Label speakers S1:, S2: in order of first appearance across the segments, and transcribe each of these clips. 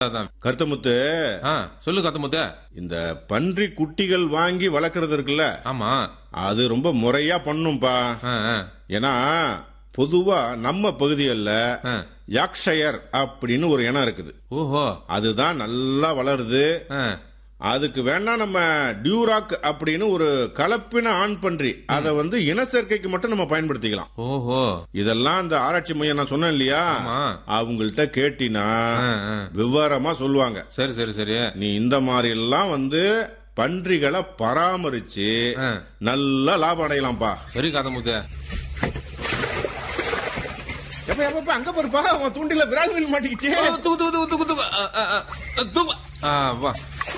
S1: அதான்
S2: கருத்தமுத்து
S1: ஆ சொல்லு காத்தமுத்த
S2: இந்த பன்றி குட்டிகள் வாங்கி வளர்க்கறது இருக்குல்ல
S1: ஆமா
S2: அது ரொம்ப முறையா பண்ணும்பா
S1: ஆ, ஆ,
S2: ஏன்னா பொதுவா நம்ம பகுதிகளில்
S1: ஆ.
S2: யாக்ஷயர் அப்படின்னு ஒரு இனம் இருக்குது
S1: ஓஹோ
S2: அதுதான் நல்லா வளருது
S1: ஆ,
S2: அதுக்கு வேணா நம்ம டியூராக் அப்படின்னு ஒரு கலப்பின ஆண் பன்றி அதை வந்து இனச்சேர்க்கைக்கு மட்டும் நம்ம பயன்படுத்திக்கலாம்
S1: ஓஹோ
S2: இதெல்லாம் அந்த ஆராய்ச்சி மையம் நான் சொன்னேன் இல்லையா
S1: ஆமா
S2: அவங்கள்ட்ட கேட்டினா
S1: ஆ, ஆ.
S2: விவரமா சொல்லுவாங்க
S1: சரி சரி சரி
S2: நீ இந்த மாதிரி எல்லாம் வந்து பன்றிகளை பராமரிச்சு
S1: ஆ.
S2: நல்ல லாபம் அடையலாம்ப்பா
S1: சரி காத்தமுத்த
S2: எப்ப எப்ப அங்க போருப்பா உன் தூண்டில விரால் மீன் மாட்டிக்கிச்சு
S1: தூக்கு தூக்கு தூக்கு தூக்கு தூக்கு ஆ, ஆ, ஆ, தூக்கு ஆ வா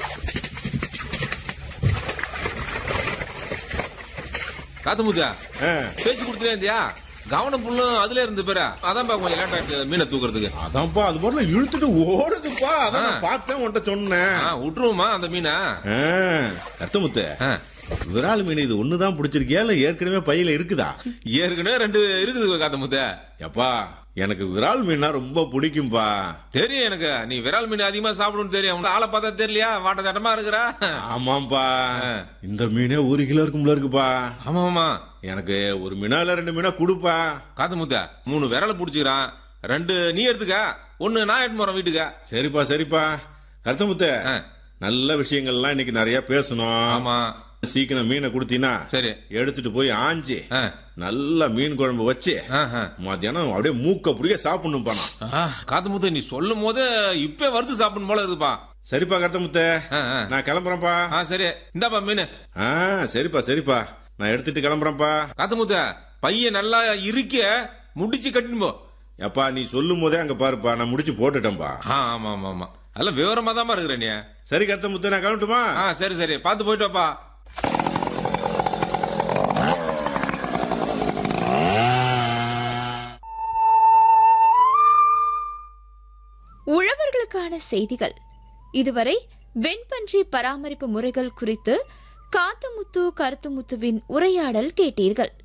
S1: காத்தமுத்த
S2: ஆ.
S1: பேச்சு கொடுத்துட்டே இருந்தியா கவனம் புல்லும் அதுல இருந்து பேர அதான் பா கொஞ்சம் லேட் ஆயிடுச்சு மீனை தூக்குறதுக்கு
S2: அதான்ப்பா அது மாதிரி இழுத்துட்டு ஓடுதுப்பா அதான் நான் பார்த்தேன் உன்கிட்ட சொன்னேன்
S1: ஆ, விட்டுருவோமா அந்த மீனை
S2: ஆ, கருத்தமுத்து
S1: ஆ.
S2: விரால் மீன் இது ஒண்ணுதான் பிடிச்சிருக்கியா இல்ல ஏற்கனவே பையில இருக்குதா
S1: ஏற்கனவே ரெண்டு இருக்குது காத்தமுத்த
S2: எப்பா எனக்கு விரால் மீனா ரொம்ப பிடிக்கும்பா
S1: தெரியும் எனக்கு நீ விரால் மீன் அதிகமா சாப்பிடுன்னு தெரியும் உங்க ஆளை பார்த்தா தெரியலையா வாட்ட தட்டமா இருக்கிறா
S2: ஆமாம்பா இந்த மீனே ஒரு கிலோ இருக்கும்ல இருக்குப்பா
S1: ஆமா ஆமா
S2: எனக்கு ஒரு மீனா இல்ல ரெண்டு மீனா கொடுப்பா
S1: காத்தமுத்த மூணு விரலை புடிச்சுக்கிறான் ரெண்டு நீ எடுத்துக்க ஒன்னு நான் எடுத்து போறேன் வீட்டுக்கு
S2: சரிப்பா சரிப்பா கருத்தமுத்து
S1: ஆ,
S2: நல்ல விஷயங்கள்லாம் இன்னைக்கு நிறைய பேசணும்
S1: ஆமா
S2: சீக்கிரம் மீனை கொடுத்தீங்கன்னா
S1: சரி
S2: எடுத்துட்டு போய் ஆஞ்சி
S1: ஆ,
S2: நல்ல மீன் குழம்பு வச்சு
S1: ஆ, ஆ.
S2: மத்தியானம் அப்படியே மூக்க பிடிக்க சாப்பிடணும் பானா
S1: ஆ, காத்தமுத்த நீ சொல்லும் போது இப்ப வறுத்து சாப்பிடணும் போல இருக்குப்பா
S2: சரிப்பா கருத்தமுத்து
S1: ஆ, ஆ.
S2: நான் கிளம்புறேன்ப்பா
S1: ஆ சரி இந்தாப்பா மீன்
S2: ஆ சரிப்பா சரிப்பா நான் எடுத்துட்டு கிளம்புறேன்ப்பா
S1: காத்தமுத்த பையன் நல்லா இருக்க முடிச்சு கட்டின்னு போ
S2: எப்பா நீ சொல்லும் போதே அங்க பாருப்பா நான் முடிச்சு போட்டுட்டேன்பா
S1: ஆ, ஆமா ஆமா ஆமா அதெல்லாம் விவரமா தான் இருக்கிற நீ
S2: சரி கருத்தமுத்து நான் கிளம்பட்டுமா
S1: ஆ சரி சரி பார்த்து போயிட்டு வாப்பா
S3: உழவர்களுக்கான செய்திகள் இதுவரை வெண்பன்றி பராமரிப்பு முறைகள் குறித்து காத்தமுத்து கருத்துமுத்துவின் உரையாடல் கேட்டீர்கள்